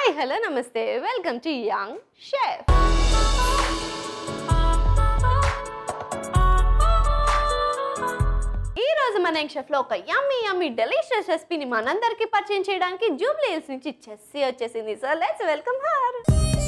Hi hello నమస్తే welcome to young chef ఈ రోజు మన యంగ్ షెఫ్ లో ఒక యమ్మీ యమ్మీ డెలిషియస్ రెసిపీని మనందరికీ పరిచయం చేయడానికి జూబ్లీ హిల్స్ నుంచి చెస్సీ వచ్చేసింది so let's welcome her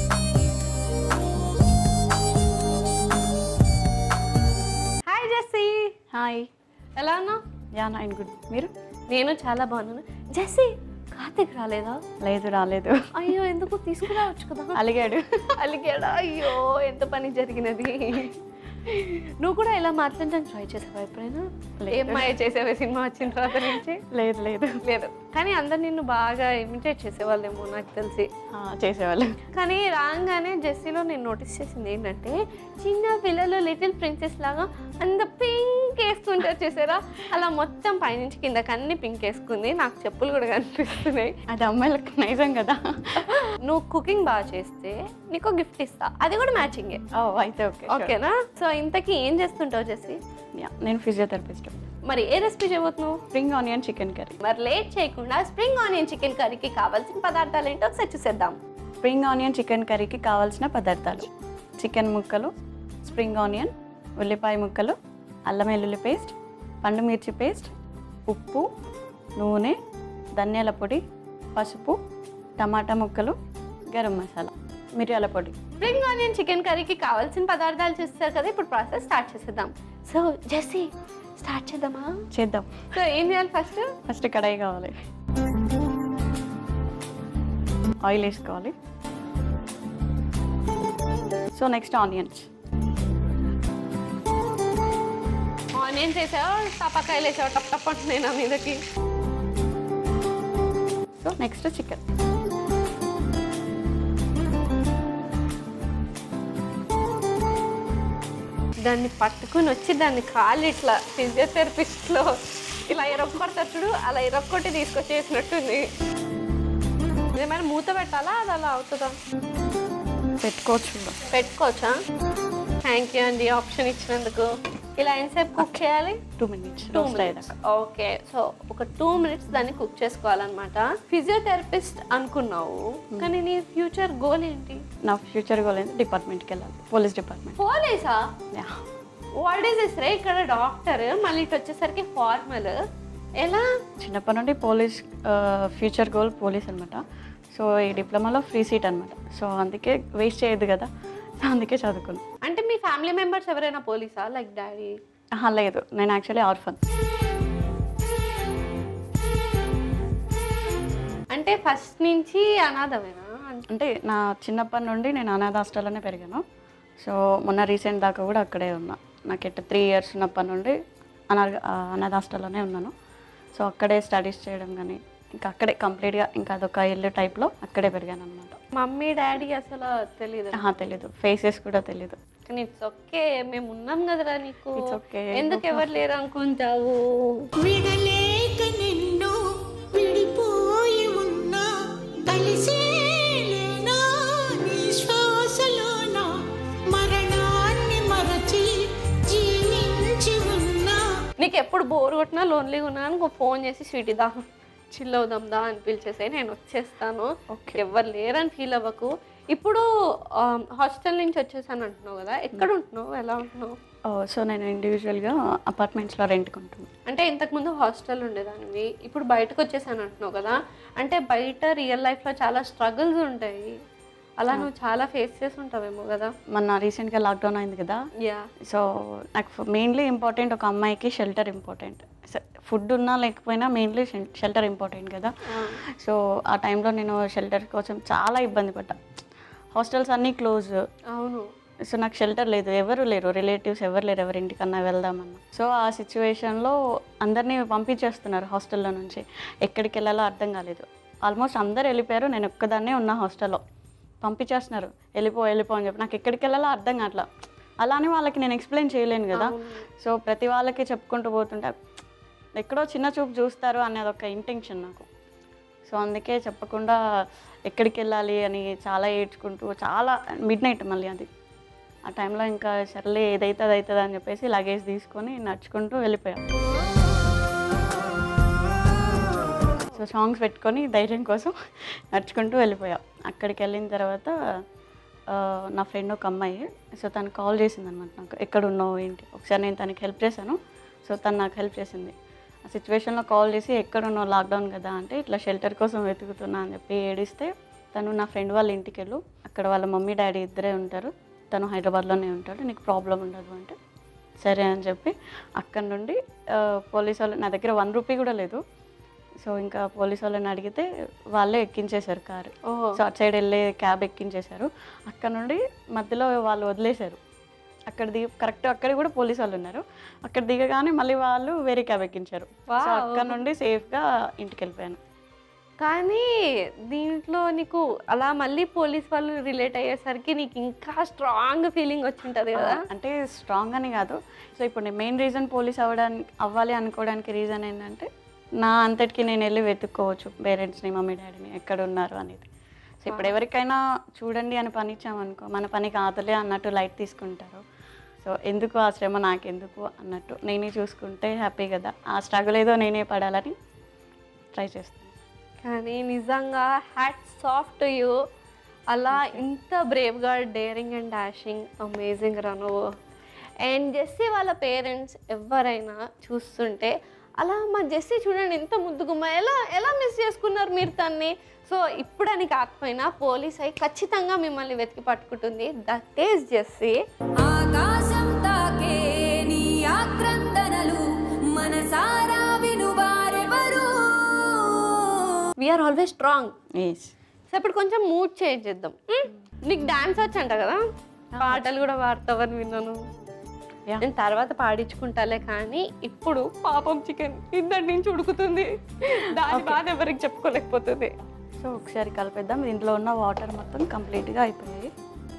hi Jessie hi ఎలా ఉన్నావు యా నైన్ గుడ్ మీరు నేను చాలా బాగున్నాను జెస్సీ కార్తిక్ రాలేదా లేదు రాలేదు అయ్యో ఎందుకు తీసుకురావచ్చు కదా అలిగాడు అలిగాడా అయ్యో ఎంత పని జరిగినది నువ్వు కూడా ఇలా మాట్లాడడానికి ట్రై చేసావా ఎప్పుడైనా లేదు. ఏం మాయ చేసావే సినిమా వచ్చిన తర్వాత నుంచి లేదు లేదు లేదు కానీ అందరు నిన్ను బాగా ఇమిటేట్ చేసేవాళ్ళేమో నాకు తెలిసి ఆ, చేసేవాళ్ళు కానీ రాగానే జెస్సీలో నేను నోటీస్ చేసింది ఏంటంటే చిన్న పిల్లలు లిటిల్ ప్రిన్సెస్ లాగా అంత పింక్ వేసుకుంటారు చూసారా అలా మొత్తం పైనుంచి కిందకి అన్ని పింక్ వేసుకుంది నాకు చెప్పులు కూడా కనిపిస్తున్నాయి అది అమ్మాయిలకు నైజం కదా నువ్వు కుకింగ్ బాగా చేస్తే నీకు గిఫ్ట్ ఇస్తా అది కూడా మ్యాచింగే ఓ అయితే ఓకే ఓకేనా సో ఇంతకీ ఏం చేస్తుంటావు జెస్సీ యా నేను ఫిజియోథెరపిస్ట్ మరి ఏ రెసిపీ చేయబోతున్నావు స్ప్రింగ్ ఆనియన్ చికెన్ కర్రీ మరి లేట్ చేయకుండా స్ప్రింగ్ ఆనియన్ చికెన్ కర్రీకి కావాల్సిన పదార్థాలు ఏంటో ఒకసారి చూసేద్దాం స్ప్రింగ్ ఆనియన్ చికెన్ కర్రీకి కావాల్సిన పదార్థాలు చికెన్ ముక్కలు స్ప్రింగ్ ఆనియన్ ఉల్లిపాయ ముక్కలు అల్లం వెల్లుల్లి పేస్ట్ పండు మిర్చి పేస్ట్ ఉప్పు నూనె ధనియాల పొడి పసుపు టమాటా ముక్కలు గరం మసాలా మిరియాల పొడి స్ప్రింగ్ ఆనియన్ చికెన్ కర్రీకి కావాల్సిన పదార్థాలు చూస్తారు కదా ఇప్పుడు ప్రాసెస్ స్టార్ట్ చేసేద్దాం సో జెస్సీ స్టార్ట్ చేద్దామా చేద్దాం సో ఏం చేయాలి ఫస్ట్ ఫస్ట్ కడాయి కావాలి ఆయిల్ వేసుకోవాలి సో నెక్స్ట్ ఆనియన్స్ ఆనియన్స్ వేసావా టపాకాయలు వేసావా టప్ టప్ అంటున్నాయి నా మీదకి సో నెక్స్ట్ చికెన్ దాన్ని పట్టుకుని వచ్చి దాన్ని కాళ్ళు ఇట్లా ఫిజియోథెరపిస్ట్లో ఇలా ఇరక్కొడతారు చూడు అలా ఇరక్కొట్టి తీసుకొచ్చేసినట్టుంది ఏమైనా మూత పెట్టాలా అది అలా అవుతుందా పెట్టుకోవచ్చు కూడా పెట్టుకోవచ్చా థ్యాంక్ యూ అండి ఆప్షన్ ఇచ్చినందుకు ఇలా ఎంతసేపు కుక్ చేయాలి two minutes two roast minutes అయ్యేదాకా ఓకే సో ఒక టూ మినిట్స్ దాన్ని కుక్ చేసుకోవాలన్నమాట ఫిజియోథెరపిస్ట్ అనుకున్నావు కానీ నీ ఫ్యూచర్ గోల్ ఏంటి నా ఫ్యూచర్ గోల్ ఏంటి డిపార్ట్మెంట్కి వెళ్ళాలి పోలీస్ డిపార్ట్మెంట్ పోలీసా యా వాట్ ఈస్ ఇస్ రే ఇక్కడ డాక్టర్ మళ్ళీ ఇటు వచ్చేసరికి ఫార్మల్ ఎలా చిన్నప్పటి నుండి పోలీస్ ఫ్యూచర్ గోల్ పోలీస్ అనమాట సో ఈ డిప్లొమాలో ఫ్రీ సీట్ అనమాట సో అందుకే వేస్ట్ చేయదు కదా సో అందుకే చదువుకున్నాను అంటే మీ ఫ్యామిలీ మెంబర్స్ ఎవరైనా పోలీసా లైక్ డాడీ ఆహా, లేదు నేను యాక్చువల్లీ ఆర్ఫన్ అంటే ఫస్ట్ నుంచి అనాథమేనా అంటే నా చిన్నప్పటి నుండి నేను అనాథ హాస్టల్లోనే పెరిగాను సో మొన్న రీసెంట్ దాకా కూడా అక్కడే ఉన్నా నాకు ఎట్ట త్రీ ఇయర్స్ ఉన్నప్పటి నుండి అనాథ అనాథ హాస్టల్లోనే ఉన్నాను సో అక్కడే స్టడీస్ చేయడం కానీ ఇంకా అక్కడే కంప్లీట్గా ఇంకా అదొక ఇల్లు టైప్లో అక్కడే పెరిగాను అనమాట మమ్మీ డాడీ అసలు తెలియదు తెలీదు ఫేసెస్ కూడా తెలీదు కానీ ఇట్స్ ఓకే మేము ఉన్నాం కదరా నీకు It's okay. ఎందుకు ఎవరు లేరు అనుకుంటావు విడలేక నిన్ను విడిపోయి ఉన్నా కలిసేలేనా నీ శ్వాసలోన మరణాన్ని మరచి జీవించి ఉన్నా నీకు ఎప్పుడు బోర్ కొట్టినా లోన్లీగా ఉన్నా అనుకో ఫోన్ చేసి స్వీటీ దా చిల్ అవుదాం దా అని పిలిచేసే నేను వచ్చేస్తాను Okay. ఎవరు లేరని ఫీల్ అవ్వకు ఇప్పుడు హాస్టల్ నుంచి వచ్చేసాను అంటున్నావు కదా ఎక్కడ ఉంటున్నావు ఎలా ఉంటున్నావు సో నేను ఇండివిజువల్గా అపార్ట్మెంట్స్లో రెంట్కి ఉంటున్నాను అంటే ఇంతకుముందు హాస్టల్ ఉండేదానివి ఇప్పుడు బయటకు వచ్చేసాను అంటున్నావు కదా అంటే బయట రియల్ లైఫ్లో చాలా స్ట్రగుల్స్ ఉంటాయి అలా నువ్వు చాలా ఫేస్ చేసి ఉంటావేమో కదా మొన్న రీసెంట్గా లాక్డౌన్ అయింది కదా యా సో నాకు మెయిన్లీ ఇంపార్టెంట్ ఒక అమ్మాయికి షెల్టర్ ఇంపార్టెంట్ ఫుడ్ ఉన్నా లేకపోయినా మెయిన్లీ షెల్టర్ ఇంపార్టెంట్ కదా సో ఆ టైంలో నేను షెల్టర్ కోసం చాలా ఇబ్బంది పడ్డా హాస్టల్స్ అన్నీ క్లోజ్ అవును సో నాకు షెల్టర్ లేదు ఎవరు లేరు రిలేటివ్స్ ఎవరు లేరు ఎవరి ఇంటికన్నా వెళ్దామన్నా సో ఆ సిచ్యువేషన్లో అందరినీ పంపించేస్తున్నారు హాస్టల్లో నుంచి ఎక్కడికి వెళ్ళాలో అర్థం కాలేదు ఆల్మోస్ట్ అందరు వెళ్ళిపోయారు నేను ఒక్కదాన్నే ఉన్నా హాస్టల్లో పంపించేస్తున్నారు వెళ్ళిపో వెళ్ళిపో అని చెప్పి నాకు ఎక్కడికి వెళ్ళాలో అర్థం కావట్లా అలానే వాళ్ళకి నేను ఎక్స్ప్లెయిన్ చేయలేను కదా సో ప్రతి వాళ్ళకి చెప్పుకుంటూ పోతుంటే ఎక్కడో చిన్న చూపు చూస్తారు అనేది ఒక ఇంటెన్షన్ నాకు సో అందుకే చెప్పకుండా ఎక్కడికి వెళ్ళాలి అని చాలా ఏడ్చుకుంటూ చాలా మిడ్ నైట్ మళ్ళీ అది ఆ టైంలో ఇంకా సర్లే ఏదైతే అది అవుతుంది అని చెప్పేసి లగేజ్ తీసుకొని నడుచుకుంటూ వెళ్ళిపోయాం సో సో సాంగ్స్ పెట్టుకొని ధైర్యం కోసం నడుచుకుంటూ వెళ్ళిపోయాం అక్కడికి వెళ్ళిన తర్వాత ఆ, నా ఫ్రెండ్ ఒక అమ్మాయి సో తను కాల్ చేసింది అనమాట నాకు ఎక్కడ ఉన్నావు ఏంటి ఒకసారి నేను తనకి హెల్ప్ చేశాను సో తను నాకు హెల్ప్ చేసింది ఆ సిచ్యువేషన్లో కాల్ చేసి ఎక్కడ ఉన్నావు లాక్డౌన్ కదా అంటే ఇట్లా షెల్టర్ కోసం వెతుకుతున్నా అని చెప్పి ఏడిస్తే తను నా ఫ్రెండ్ వాళ్ళ ఇంటికి వెళ్ళు అక్కడ వాళ్ళ మమ్మీ డాడీ ఇద్దరే ఉంటారు తను హైదరాబాద్లోనే ఉంటాడు నీకు ప్రాబ్లం ఉండదు అంటే సరే అని చెప్పి అక్కడ నుండి ఆ, పోలీస్ వాళ్ళు నా దగ్గర వన్ రూపీ కూడా లేదు సో ఇంకా పోలీస్ వాళ్ళని అడిగితే వాళ్ళే ఎక్కించేశారు కారు ఓహో సో అటు సైడ్ వెళ్ళే క్యాబ్ ఎక్కించేశారు అక్కడ నుండి మధ్యలో వాళ్ళు వదిలేశారు అక్కడ దిగ కరెక్ట్ అక్కడ కూడా పోలీస్ వాళ్ళు ఉన్నారు అక్కడ దిగగానే మళ్ళీ వాళ్ళు వేరే క్యాబ్ ఎక్కించారు సో Wow. అక్కడ నుండి సేఫ్గా ఇంటికి వెళ్ళిపోయాను కానీ దీంట్లో నీకు అలా మళ్ళీ పోలీస్ వాళ్ళు రిలేట్ అయ్యేసరికి నీకు ఇంకా స్ట్రాంగ్ ఫీలింగ్ వచ్చింటది కదా అంటే స్ట్రాంగ్ అని కాదు సో ఇప్పుడు నేను మెయిన్ రీజన్ పోలీస్ అవ్వడానికి అవ్వాలి అనుకోవడానికి రీజన్ ఏంటంటే నా అంతటికి నేను వెళ్ళి వెతుక్కోవచ్చు పేరెంట్స్ని మమ్మీ డాడీని ఎక్కడ ఉన్నారు అనేది సో ఇప్పుడు ఎవరికైనా చూడండి అని పని ఇచ్చామనుకో మన పని కాదులే అన్నట్టు లైట్ తీసుకుంటారు సో ఎందుకు ఆ శ్రమ నాకెందుకు అన్నట్టు నేనే చూసుకుంటే హ్యాపీ కదా ఆ స్ట్రగుల్ ఏదో నేనే పడాలని ట్రై చేస్తాను కానీ నిజంగా హ్యాట్ సాఫ్ట్ యూ అలా ఇంత బ్రేవ్గా డేరింగ్ అండ్ డాషింగ్ అమేజింగ్ రా నువ్వు అండ్ జెస్సీ వాళ్ళ పేరెంట్స్ ఎవరైనా చూస్తుంటే అలా మా జెస్సీ చూడండి ఎంత ముద్దుగుమ్మ ఎలా ఎలా మిస్ చేసుకున్నారు మీరు తన్ని సో ఇప్పుడని కాకపోయినా పోలీస్ అయి ఖచ్చితంగా మిమ్మల్ని వెతికి పట్టుకుంటుంది దట్ ఈస్ జెస్సీ ఆకాశం తాకే నీ ఆక్రందనలు మనసారా వినువారెవరు we're always strong yes so ఇప్పుడు కొంచెం మూడ్ చేంజ్ చేద్దాం మ్? నీకు డాన్స్ వచ్చంట కదా పాటలు కూడా పాడతావని విన్నాను Yeah. నేను తర్వాత పాడించుకుంటాలే కానీ ఇప్పుడు పాపం చికెన్ ఇద్దరి నుంచి ఉడుకుతుంది దాని బాధ ఎవరికి చెప్పుకోలేకపోతుంది సో ఒకసారి కలిపేద్దాం దీంట్లో ఉన్న వాటర్ మొత్తం కంప్లీట్గా అయిపోయాయి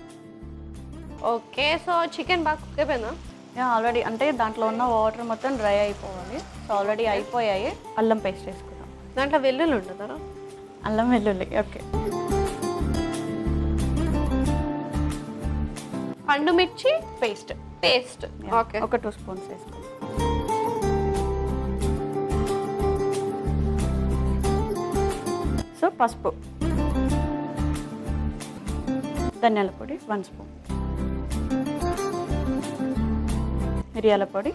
ఓకే సో చికెన్ బాగా కుక్ అయిపోయిందా ఆల్రెడీ అంటే దాంట్లో ఉన్న వాటర్ మొత్తం డ్రై అయిపోవాలి సో ఆల్రెడీ అయిపోయాయి అల్లం పేస్ట్ వేసుకుందాం దాంట్లో వెల్లుల్లి ఉంటుందా అల్లం వెల్లుల్లి ఓకే పండు మిర్చి పేస్ట్ పేస్ట్ ఓకే ఒక టూ స్పూన్స్ వేసుకుందాం సో పసుపు ధనియాల పొడి వన్ స్పూన్ మిరియాల పొడి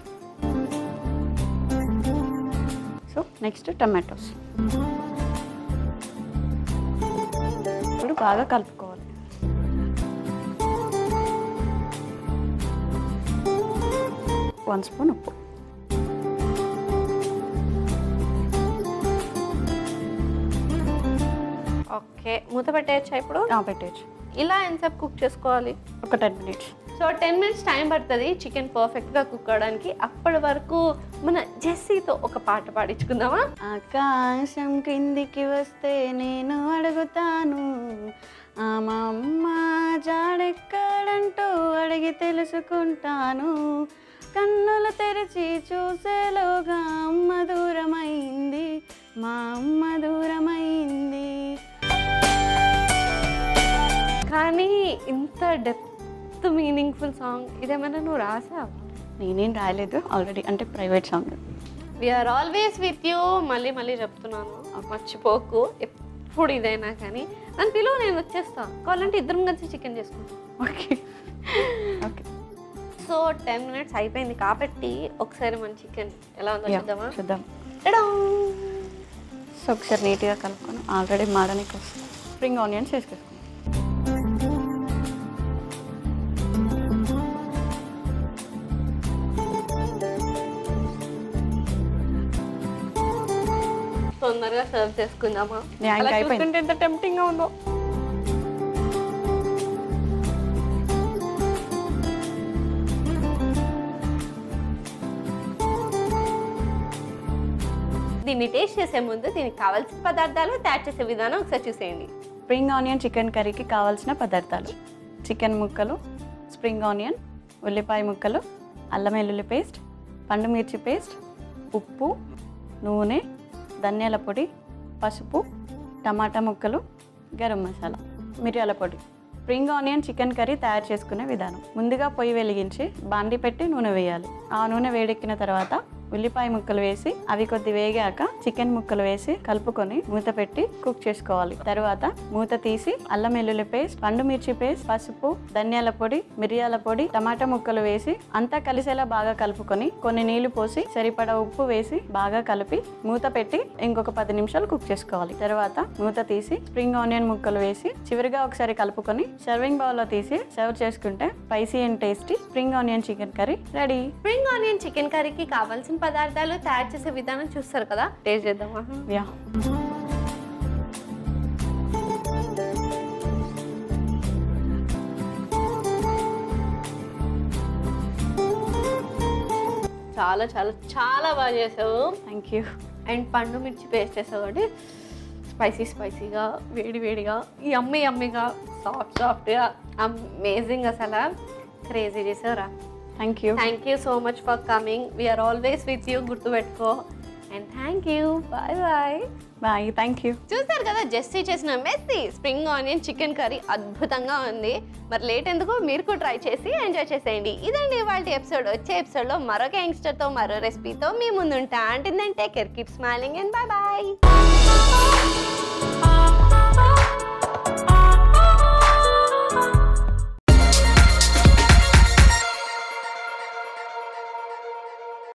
సో నెక్స్ట్ టమాటోస్ ఇప్పుడు బాగా కలుపుకోవాలి వన్ స్పూన్ ఉప్పు ఓకే మూత పెట్టేయచ్చా ఇప్పుడు ఆ, పెట్టేయచ్చు ఇలా ఎంతసేపు కుక్ చేసుకోవాలి ఒక ten minutes so ten minutes time పడుతుంది చికెన్ పర్ఫెక్ట్గా కుక్ అవడానికి అప్పటి వరకు మన జెస్సీతో ఒక పాట పాడించుకుందామా ఆకాశం కిందికి వస్తే నేను అడుగుతాను ఆ మా అమ్మ జాడెక్కడంటూ అడిగి తెలుసుకుంటాను కన్నులు తెరిచి చూసేలోగా అమ్మ దూరమైంది మా అమ్మ దూరమైంది కానీ ఇంత డెప్త్ మీనింగ్ఫుల్ సాంగ్ ఇదేమైనా నువ్వు రాసావా నేనేం రాయలేదు ఆల్రెడీ అంటే private song we're always with you మళ్ళీ మళ్ళీ చెప్తున్నాను మర్చిపోకు ఎప్పుడు ఇదైనా కానీ నన్ను పిలువు నేను వచ్చేస్తా కావాలంటే ఇద్దరం కలిసి చికెన్ చేసుకుంటాం okay okay so ten minutes అయిపోయింది కాబట్టి ఒకసారి మన చికెన్ ఎలా ఉందో చూద్దామా చూద్దాం టడా! సో ఒకసారి నీట్గా కలుపుకొని ఆల్రెడీ మాడనికి వస్తుంది స్ప్రింగ్ ఆనియన్స్ వేసుకుందాం తొందరగా సర్వ్ చేసుకుందామా యా, ఇంకా అలా అయిపోయింది. చూస్తుంటే ఎంత టెంప్టింగ్ గా ఉందో దీన్ని టేస్ట్ చేసే ముందు దీనికి కావాల్సిన పదార్థాలు తయారు చేసే విధానం ఒకసారి చూసేయండి స్ప్రింగ్ ఆనియన్ చికెన్ కర్రీకి కావాల్సిన పదార్థాలు చికెన్ ముక్కలు స్ప్రింగ్ ఆనియన్ ఉల్లిపాయ ముక్కలు అల్లం వెల్లుల్లి పేస్ట్ పండు మిర్చి పేస్ట్ ఉప్పు నూనె ధనియాల పొడి పసుపు టమాటా ముక్కలు గరం మసాలా మిరియాల పొడి స్ప్రింగ్ ఆనియన్ చికెన్ కర్రీ తయారు చేసుకునే విధానం ముందుగా పొయ్యి వెలిగించి బాండి పెట్టి నూనె వేయాలి ఆ నూనె వేడెక్కిన తర్వాత ఉల్లిపాయ ముక్కలు వేసి అవి కొద్ది వేగాక చికెన్ ముక్కలు వేసి కలుపుకొని మూత పెట్టి కుక్ చేసుకోవాలి తర్వాత మూత తీసి అల్లం వెల్లుల్లి పేస్ట్ పండు మిర్చి పేస్ట్ పసుపు ధనియాల పొడి మిరియాల పొడి టమాటా ముక్కలు వేసి అంతా కలిసేలా బాగా కలుపుకొని కొన్ని నీళ్లు పోసి సరిపడా ఉప్పు వేసి బాగా కలిపి మూత పెట్టి ఇంకొక పది నిమిషాలు కుక్ చేసుకోవాలి తర్వాత మూత తీసి స్ప్రింగ్ ఆనియన్ ముక్కలు వేసి చివరిగా ఒకసారి కలుపుకొని సర్వింగ్ బౌల్లో తీసి సర్వ్ చేసుకుంటే spicy and tasty spring onion chicken curry ready spring onion chicken కర్రీకి కావాల్సిన పదార్థాలు తయారు చేసే విధానం చూస్తారు కదా టేస్ట్ చేద్దామా యా చాలా చాలా చాలా బాగా చేసావు థ్యాంక్ యూ అండ్ పండు మిర్చి పేస్ట్ చేసావు కాబట్టి స్పైసీ స్పైసీగా వేడి వేడిగా యమ్మీ యమ్మీగా సాఫ్ట్ సాఫ్ట్గా అమేజింగ్ అసలు క్రేజీ చేసావురా thank you thank you so much for coming we're always with you గుర్తుపెట్టుకో and thank you bye bye bye thank you చూస్తారు కదా జెస్సీ చేసిన messy spring onion chicken curry అద్భుతంగా ఉంది మరి లేట్ ఎందుకు మీరు కూడా ట్రై చేసి ఎంజాయ్ చేసేయండి ఇదండి ఇవాళ ఎపిసోడ్ వచ్చే ఎపిసోడ్లో మరొక యంగ్స్టర్తో మరో రెసిపీతో మీ ముందుంటా అంటే take care keep smiling and bye bye